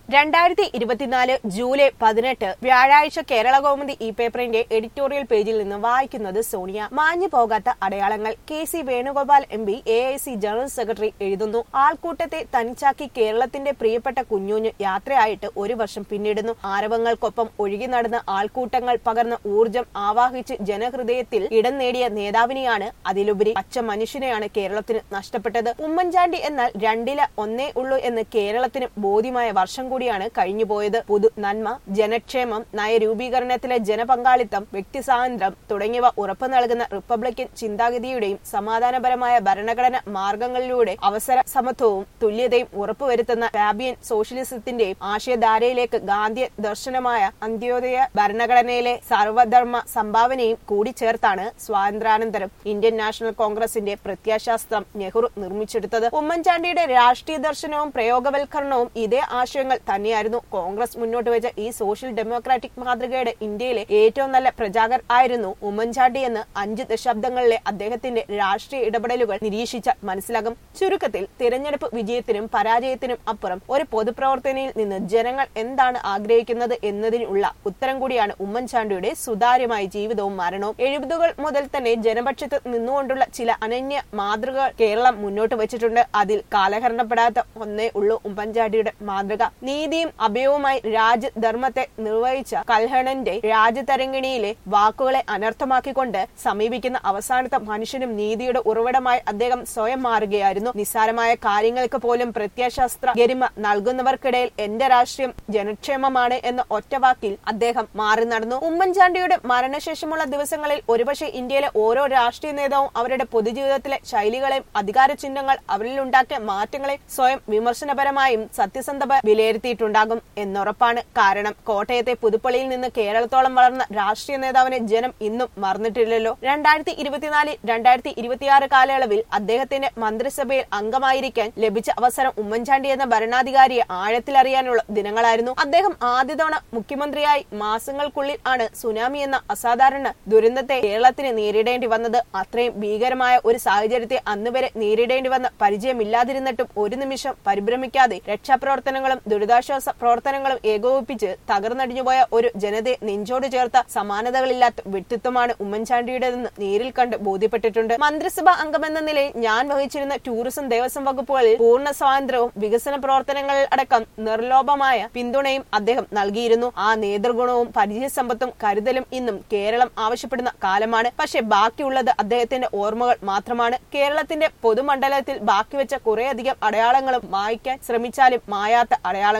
രണ്ടായിരത്തി ഇരുപത്തിനാല് ജൂലൈ പതിനെട്ട് വ്യാഴാഴ്ച കേരള കൗമുദി ഈ പേപ്പറിന്റെ എഡിറ്റോറിയൽ പേജിൽ നിന്ന് വായിക്കുന്നത് സോണിയ മാഞ്ഞു പോകാത്ത അടയാളങ്ങൾ K C Venugopal M P A I C general secretary എഴുതുന്നു ആൾക്കൂട്ടത്തെ തനിച്ചാക്കി കേരളത്തിന്റെ പ്രിയപ്പെട്ട കുഞ്ഞുഞ്ഞു യാത്രയായിട്ട് ഒരു വർഷം പിന്നിടുന്നു ആരവങ്ങൾക്കൊപ്പം ഒഴുകി നടന്ന ആൾക്കൂട്ടങ്ങൾ പകർന്ന ഊർജം ആവാഹിച്ച് ജനഹൃദയത്തിൽ ഇടം നേടിയ നേതാവിനെയാണ് അതിലുപരി പച്ച മനുഷ്യനെയാണ് കേരളത്തിന് നഷ്ടപ്പെട്ടത് ഉമ്മൻചാണ്ടി എന്നാൽ രണ്ടില ഒന്നേ ഉള്ളൂ എന്ന് കേരളത്തിന് ബോധ്യമായ വർഷം കൂടിയാണ് കഴിഞ്ഞുപോയത് പൊതു നന്മ ജനക്ഷേമം നയരൂപീകരണത്തിലെ ജനപങ്കാളിത്തം വ്യക്തി സ്വാതന്ത്ര്യം തുടങ്ങിയവ ഉറപ്പു നൽകുന്ന റിപ്പബ്ലിക്കൻ ചിന്താഗതിയുടെയും സമാധാനപരമായ ഭരണഘടന മാർഗങ്ങളിലൂടെ അവസര സമത്വവും തുല്യതയും ഉറപ്പുവരുത്തുന്ന ഫാബിയൻ സോഷ്യലിസത്തിന്റെയും ആശയധാരയിലേക്ക് ഗാന്ധി ദർശനമായ അന്ത്യോദയ ഭരണഘടനയിലെ സർവധർമ്മ സംഭാവനയും കൂടിച്ചേർത്താണ് സ്വാതന്ത്ര്യാനന്തരം ഇന്ത്യൻ നാഷണൽ കോൺഗ്രസിന്റെ പ്രത്യാശാസ്ത്രം നെഹ്റു നിർമ്മിച്ചെടുത്തത് ഉമ്മൻചാണ്ടിയുടെ രാഷ്ട്രീയ ദർശനവും പ്രയോഗവൽക്കരണവും ഇതേ ആശയങ്ങൾ തന്നെയായിരുന്നു കോൺഗ്രസ് മുന്നോട്ട് വെച്ച ഈ സോഷ്യൽ ഡെമോക്രാറ്റിക് മാതൃകയുടെ ഇന്ത്യയിലെ ഏറ്റവും നല്ല പ്രചാരകർ ആയിരുന്നു ഉമ്മൻചാണ്ടി എന്ന് അഞ്ച് ദശാബ്ദങ്ങളിലെ അദ്ദേഹത്തിന്റെ രാഷ്ട്രീയ ഇടപെടലുകൾ നിരീക്ഷിച്ചാൽ മനസ്സിലാകും ചുരുക്കത്തിൽ തിരഞ്ഞെടുപ്പ് വിജയത്തിനും പരാജയത്തിനും അപ്പുറം ഒരു പൊതുപ്രവർത്തനയിൽ നിന്ന് ജനങ്ങൾ എന്താണ് ആഗ്രഹിക്കുന്നത് എന്നതിനുള്ള ഉത്തരം കൂടിയാണ് ഉമ്മൻചാണ്ടിയുടെ സുതാര്യമായ ജീവിതവും മരണവും എഴുപതുകൾ മുതൽ തന്നെ ജനപക്ഷത്ത് നിന്നുകൊണ്ടുള്ള ചില അനന്യ മാതൃകകൾ കേരളം മുന്നോട്ട് വെച്ചിട്ടുണ്ട് അതിൽ കാലഹരണപ്പെടാത്ത ഒന്നേ ഉള്ളൂ ഉമ്മൻചാണ്ടിയുടെ മാതൃക നീതിയും അഭയവുമായി രാജ്യധർമ്മത്തെ നിർവഹിച്ച കൽഹണന്റെ രാജതരംഗിണിയിലെ വാക്കുകളെ അനർത്ഥമാക്കിക്കൊണ്ട് സമീപിക്കുന്ന അവസാനത്തെ മനുഷ്യനും നീതിയുടെ ഉറവിടമായി അദ്ദേഹം സ്വയം മാറുകയായിരുന്നു നിസ്സാരമായ കാര്യങ്ങൾക്ക് പോലും പ്രത്യയശാസ്ത്ര ഗരിമ നൽകുന്നവർക്കിടയിൽ എന്റെ രാഷ്ട്രീയം ജനക്ഷേമമാണ് എന്ന ഒറ്റവാക്കിൽ അദ്ദേഹം മാറി നടന്നു ഉമ്മൻചാണ്ടിയുടെ മരണശേഷമുള്ള ദിവസങ്ങളിൽ ഒരുപക്ഷെ ഇന്ത്യയിലെ ഓരോ രാഷ്ട്രീയ നേതാവും അവരുടെ പൊതുജീവിതത്തിലെ ശൈലികളെയും അധികാര ചിഹ്നങ്ങൾ അവരിലുണ്ടാക്കിയ മാറ്റങ്ങളെ സ്വയം വിമർശനപരമായും സത്യസന്ധ വിലയിരുത്തിയിട്ടുണ്ടാകും എന്നുറപ്പാണ് കാരണം കോട്ടയത്തെ പുതുപ്പള്ളിയിൽ നിന്ന് കേരളത്തോളം വളർന്ന രാഷ്ട്രീയ നേതാവിനെ ജനം ഇന്നും മറന്നിട്ടില്ലല്ലോ രണ്ടായിരത്തി ഇരുപത്തിനാലിൽ രണ്ടായിരത്തി ഇരുപത്തിയാറ് കാലയളവിൽ അദ്ദേഹത്തിന്റെ മന്ത്രിസഭയിൽ അംഗമായിരിക്കാൻ ലഭിച്ച അവസരം ഉമ്മൻചാണ്ടി എന്ന ഭരണാധികാരിയെ ആഴത്തിലറിയാനുള്ള ദിനങ്ങളായിരുന്നു അദ്ദേഹം ആദ്യ തവണ മുഖ്യമന്ത്രിയായി മാസങ്ങൾക്കുള്ളിൽ ആണ് സുനാമി എന്ന അസാധാരണ ദുരന്തത്തെ കേരളത്തിന് നേരിടേണ്ടി വന്നത് അത്രയും ഭീകരമായ ഒരു സാഹചര്യത്തെ അന്നുവരെ നേരിടേണ്ടി വന്ന പരിചയമില്ലാതിരുന്നിട്ടും ഒരു നിമിഷം പരിഭ്രമിക്കാതെ രക്ഷാപ്രവർത്തനങ്ങളും ദുരിതാശ്വാസ പ്രവർത്തനങ്ങളും ഏകോപിപ്പിച്ച് തകർന്നടിഞ്ഞുപോയ ഒരു ജനതയെ നെഞ്ചോട് ചേർത്ത സമാനതകളില്ലാത്ത വ്യക്തിത്വമാണ് ഉമ്മൻചാണ്ടിയുടേതെന്ന് നേരിൽ കണ്ട് ബോധ്യപ്പെട്ടിട്ടുണ്ട് മന്ത്രിസഭാ അംഗമെന്ന നിലയിൽ ഞാൻ വഹിച്ചിരുന്ന ടൂറിസം ദേവസ്വം വകുപ്പുകളിൽ പൂർണ്ണ സ്വാതന്ത്ര്യവും വികസന പ്രവർത്തനങ്ങളിൽ അടക്കം നിർലോഭമായ പിന്തുണയും അദ്ദേഹം നൽകിയിരുന്നു ആ നേതൃഗുണവും പരിചയസമ്പത്തും കരുതലും ഇന്നും കേരളം ആവശ്യപ്പെടുന്ന കാലമാണ് പക്ഷെ ബാക്കിയുള്ളത് അദ്ദേഹത്തിന്റെ ഓർമ്മകൾ മാത്രമാണ് കേരളത്തിന്റെ പൊതുമണ്ഡലത്തിൽ ബാക്കിവെച്ച കുറേയധികം അടയാളങ്ങളും മായ്ക്കാൻ ശ്രമിച്ചാലും മായാത്ത അടയാളങ്ങൾ